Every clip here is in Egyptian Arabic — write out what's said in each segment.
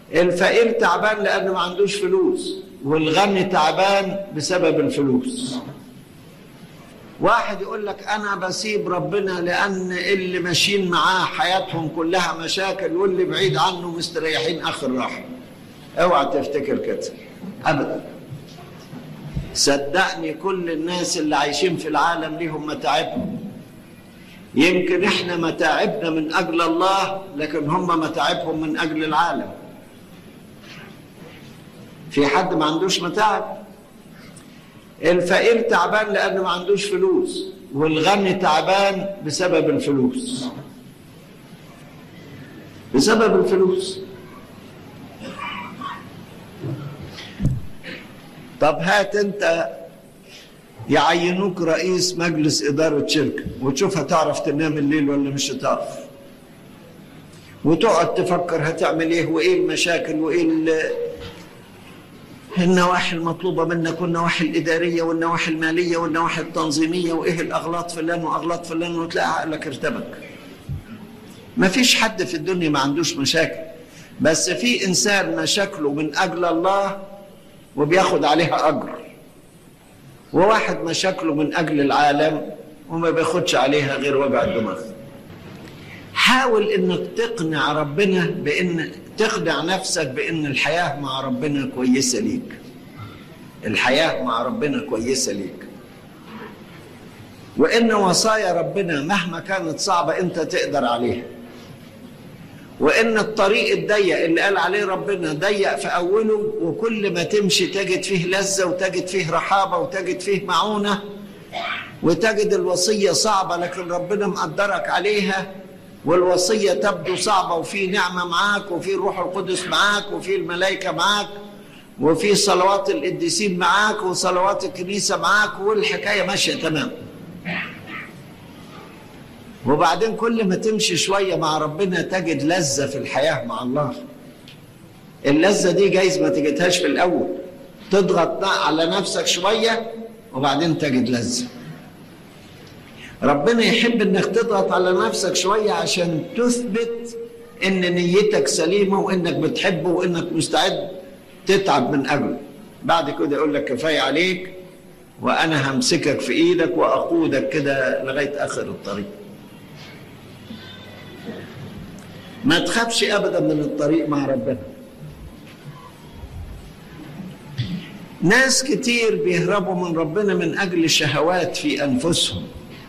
الفقير تعبان لانه ما عندوش فلوس والغني تعبان بسبب الفلوس واحد يقول لك انا بسيب ربنا لان اللي ماشيين معاه حياتهم كلها مشاكل واللي بعيد عنه مستريحين اخر راحه اوعى تفتكر كده ابدا صدقني كل الناس اللي عايشين في العالم ليهم متاعبهم يمكن احنا متاعبنا من اجل الله لكن هم متاعبهم من اجل العالم في حد ما عندوش متاعب الفقير تعبان لانه ما عندوش فلوس والغني تعبان بسبب الفلوس بسبب الفلوس طب هات انت يعينوك رئيس مجلس إدارة شركة وتشوف هتعرف تنام الليل ولا مش هتعرف وتقعد تفكر هتعمل ايه وايه المشاكل وايه ال- النواحي المطلوبة منك والنواحي الإدارية والنواحي المالية والنواحي التنظيمية وإيه الأغلاط فلان وأغلاط فلان وتلاقي عقلك ارتبك ما فيش حد في الدنيا ما عندوش مشاكل بس في إنسان مشاكله من أجل الله وبياخد عليها أجر وواحد مشاكله من أجل العالم وما بياخدش عليها غير وجع الدماغ حاول انك تقنع ربنا بان تقنع نفسك بان الحياه مع ربنا كويسه ليك الحياه مع ربنا كويسه ليك وان وصايا ربنا مهما كانت صعبه انت تقدر عليها وان الطريق الضيق اللي قال عليه ربنا ضيق في اوله وكل ما تمشي تجد فيه لذه وتجد فيه رحابه وتجد فيه معونه وتجد الوصيه صعبه لكن ربنا مقدرك عليها والوصيه تبدو صعبه وفي نعمه معاك وفي الروح القدس معاك وفي الملائكه معاك وفي صلوات القديسين معاك وصلوات الكنيسه معاك والحكايه ماشيه تمام وبعدين كل ما تمشي شويه مع ربنا تجد لذه في الحياه مع الله اللذه دي جايز ما تجدهاش في الاول تضغط على نفسك شويه وبعدين تجد لذه ربنا يحب انك تضغط على نفسك شويه عشان تثبت ان نيتك سليمه وانك بتحبه وانك مستعد تتعب من اجله بعد كده يقول لك كفايه عليك وانا همسكك في ايدك واقودك كده لغايه اخر الطريق ما تخافش ابدا من الطريق مع ربنا ناس كتير بيهربوا من ربنا من اجل شهوات في انفسهم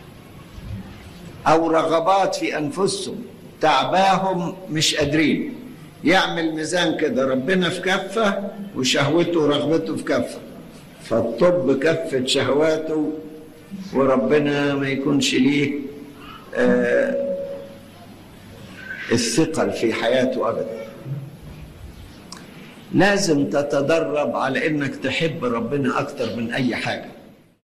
او رغبات في انفسهم تعباهم مش قادرين يعمل ميزان كده ربنا في كفه وشهوته ورغبته في كفه فالطب كفه شهواته وربنا ما يكونش ليه آه الثقل في حياته ابدا لازم تتدرب على انك تحب ربنا اكتر من اي حاجه